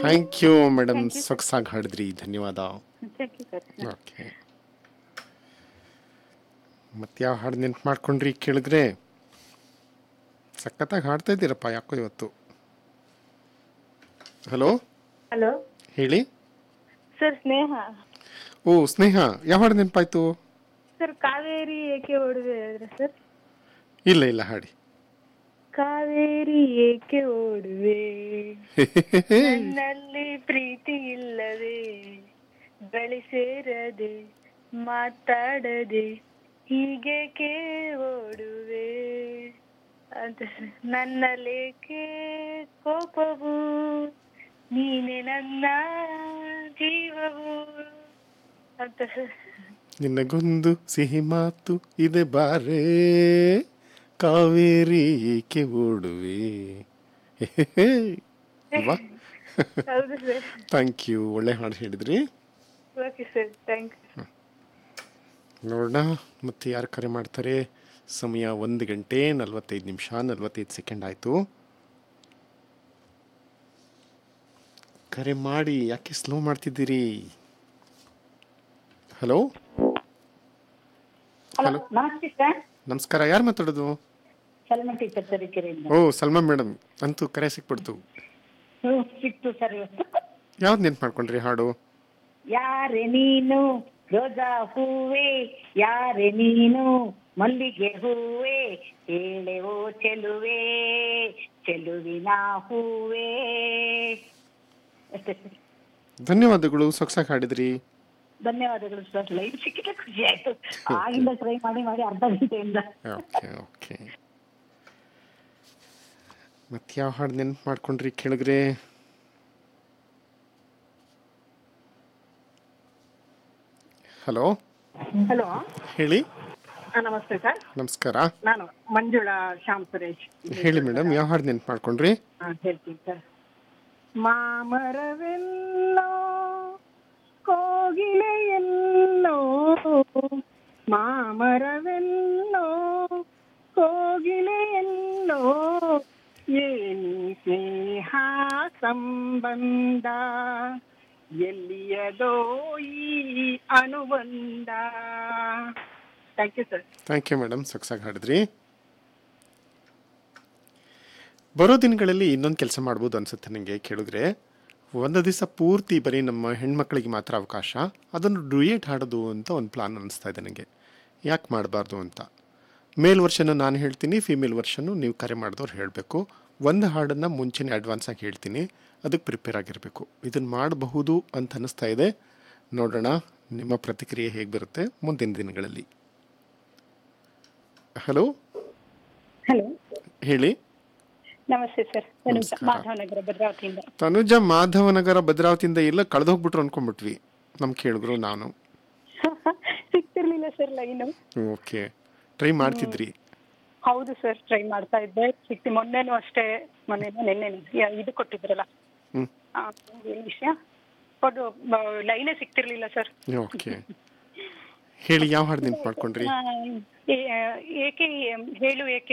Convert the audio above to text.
Thank you madam ಸೊಗಸಾಗಿ ಹಾಡಿದ್ರಿ ಧನ್ಯವಾದ thank you sir okay ಮತ್ತೆ ಯಾವ ಹಾಡು ನೆನ್ಪು ಮಾಡ್ಕೊಂಡ್ರಿ ಕೇಳಿದ್ರೆ ಸಖತ್ತಾಗಿ ಹಾಡ್ತಾ ಇದ್ದೀರಪ್ಪ ಯಾಕೋ ಇವತ್ತು ಹಲೋ ಹಲೋ ಹೇಳಿ ಸರ್ ಸ್ನೇಹ ಓ ಸ್ನೇಹ ಯಾವ ಹಾಡು ನೆನಪಾಯ್ತು ಸರ್ ಕಾವೇರಿ ಏಕೆ ಓಡುವೆ ಹೇಳಿದ್ರೆ ಸರ್ ಇಲ್ಲ ಇಲ್ಲ ಹಾಡಿ ಕಾವೇರಿ ಏಕೆ ಓಡುವೆ ನನ್ನಲ್ಲಿ ಪ್ರೀತಿ ಇಲ್ಲದೆ ಬಳಿ ಸೇರದೆ ಮಾತಾಡದೆ ಹೀಗೇಕೆ ಓಡುವೆ ಅಂತ ನನ್ನಲ್ಲೇಕೆ ಕೋಪವು ನೀನೆ ನನ್ನ ಜೀವವು ಅಂತ ನಿನಗೊಂದು ಸಿಹಿ ಮಾತು ಇದೆ ಬಾರೇ ಕಾವೇರಿ ಏಕೆ ಓಡುವೆ ಅಲ್ವಾ ಹೌದು ಸರ್ ಥ್ಯಾಂಕ್ ಯು ಒಳ್ಳೆ ಹಾಡು ಹೇಳಿದ್ರಿ ಓಕೆ ಸರ್ ಥ್ಯಾಂಕ್ ಯು ನೋಡೋಣ ಮತ್ತೆ ಯಾರು ಕರೆ ಮಾಡ್ತಾರೆ ಸಮಯ ಒಂದು ಗಂಟೆ ನಲವತ್ತೈದು ನಿಮಿಷ ನಲವತ್ತೈದು ಸೆಕೆಂಡ್ ಆಯಿತು ಕರೆ ಮಾಡಿ ಯಾಕೆ ಸ್ಲೋ ಮಾಡ್ತಿದ್ದೀರಿ ಹಲೋ ಹಲೋ ನಮಸ್ತೆ ಸರ್ ನಮಸ್ಕಾರ ಯಾರು ಮಾತಾಡೋದು ಸಲ್ಮಾ ಟೀಚರ್ ತರೀಕೆರೆಯಿಂದ ಓ ಸಲ್ಮಾ ಮೇಡಮ್ ಅಂತೂ ಕರೆ ಸಿಕ್ಬಿಡ್ತು ಹ್ಮ್, ಸಿಕ್ತು ಸರ್ ಇವತ್ತು ಯಾವ್ದು ನೆನ್ಪು ಮಾಡ್ಕೊಂಡ್ರಿ ಹಾಡು ಯಾರೆ ನೀನು ರೋಜಾ ಹೂವೇ ಯಾರೆ ನೀನು ಮಲ್ಲಿಗೆ ಹೂವೇ ಹೇಳೆವೋ ಚೆಲುವೆ ಚೆಲುವಿನ ಹೂವೇ ಅಷ್ಟೇ ಸರ್ ಧನ್ಯವಾದಗಳು ಸೊಗಸಾಗಿ ಹಾಡಿದ್ರಿ ಧನ್ಯವಾದಗಳು ಸರ್ ಲೈವ್ ಸಿಕ್ಕಿದ್ರೆ ಖುಷಿ ಆಯ್ತು ಆಗಿಂದ ಟ್ರೈ ಮಾಡಿ ಮಾಡಿ ಅರ್ಧ ಗಂಟೆಯಿಂದ ಓಕೆ ಓಕೆ ಮತ್ತೆ ಯಾವ ಹಾಡು ನೆನ್ಪು ಮಾಡ್ಕೊಂಡ್ರಿ ಕೇಳಿದ್ರೆ ಹಲೋ ಹಲೋ ಹೇಳಿ ನಮಸ್ತೆ ಸರ್ ನಮಸ್ಕಾರ ನಾನು ಮಂಜುಳಾ ಶ್ಯಾಮ್ ಸುರೇಶ್ ಹೇಳಿ ಮೇಡಮ್ ಯಾವ ಹಾಡು ನೆನ್ಪು ಮಾಡ್ಕೊಂಡ್ರಿ ಹಾ, ಹೇಳ್ತೀನಿ ಸರ್ ಮಾಮರವೆಲ್ಲೋ ಕೋಗಿಲೆಯೆಲ್ಲೋ ಮಾಮರವೆಲ್ಲೋ ಕೋಗಿಲೆಯೆಲ್ಲೋ ಏನಿ ಸ್ನೇಹ ಸಂಬಂಧ ಎಲ್ಲಿಯದೋ ಈ ಅನುಬಂಧ thank you sir thank you madam ಸೊಗಸಾಗಿ ಹಾಡಿದ್ರಿ ಬರೋ ದಿನಗಳಲ್ಲಿ ಇನ್ನೊಂದು ಕೆಲಸ ಮಾಡ್ಬೋದು ಅನ್ಸುತ್ತೆ ನನಗೆ ಕೇಳಿದ್ರೆ ಒಂದು ದಿವಸ ಪೂರ್ತಿ ಬರೀ ನಮ್ಮ ಹೆಣ್ಮಕ್ಳಿಗೆ ಮಾತ್ರ ಅವಕಾಶ ಅದನ್ನು ಡುಯೇಟ್ ಹಾಡೋದು ಅಂತ ಒಂದು ಪ್ಲಾನ್ ಅನಿಸ್ತಾ ಇದೆ ನನಗೆ ಯಾಕೆ ಮಾಡಬಾರ್ದು ಅಂತ ಮೇಲ್ ವರ್ಷನು ನಾನು ಹೇಳ್ತೀನಿ ಫಿಮೇಲ್ ವರ್ಷನು ನೀವು ಕರೆ ಮಾಡಿದವ್ರು ಹೇಳಬೇಕು ಒಂದು ಹಾಡನ್ನು ಮುಂಚೆನೇ ಅಡ್ವಾನ್ಸಾಗಿ ಹೇಳ್ತೀನಿ ಅದಕ್ಕೆ ಪ್ರಿಪೇರ್ ಆಗಿರಬೇಕು ಇದನ್ನು ಮಾಡಬಹುದು ಅಂತ ಅನ್ನಿಸ್ತಾ ಇದೆ ನೋಡೋಣ ನಿಮ್ಮ ಪ್ರತಿಕ್ರಿಯೆ ಹೇಗೆ ಬರುತ್ತೆ ಮುಂದಿನ ದಿನಗಳಲ್ಲಿ ಹಲೋ ಹಲೋ ಹೇಳಿ ನಮಸ್ತೆ ಸರ್ ನಾನು ನಮಸ್ಕಾರ. ಮಾಧವನಗರ ಭದ್ರಾವತಿಯಿಂದ ತನುಜ ಮಾಧವನಗರ ಭದ್ರಾವತಿಯಿಂದ ಎಲ್ಲ ಕಳೆದೋಗ್ಬಿಟ್ರು ಅನ್ಕೊಂಡ್ಬಿಟ್ವಿ ನಮ್ ಕೇಳಿದ್ರು ನಾನು ಸಿಗ್ತಿರ್ಲಿಲ್ಲ ಸರ್ ಲೈನು ಓಕೆ ಟ್ರೈ ಮಾಡ್ತಿದ್ರಿ ಹೌದು ಸರ್ ಟ್ರೈ ಮಾಡ್ತಾ ಇದ್ದೆ ಸಿಕ್ತಿ ಮೊನ್ನೆನೂ ಅಷ್ಟೇ ಮೊನ್ನೆನೂ ನಿನ್ನೆನೂ ಯಾ- ಇದು ಕೊಟ್ಟಿದ್ರಲ್ಲ ಹ್ಮ್ ಆ, ಏನ್ ವಿಷಯ ಅದು ಲೈನೇ ಸಿಗ್ತಿರ್ಲಿಲ್ಲ ಸರ್ ಓಕೆ ಹೇಳಿ ಯಾವ ಹಾಡು ನೆನ್ಪು ಮಾಡ್ಕೊಂಡ್ರಿ ಏಕೆ ಹೇಳು ಏಕೆ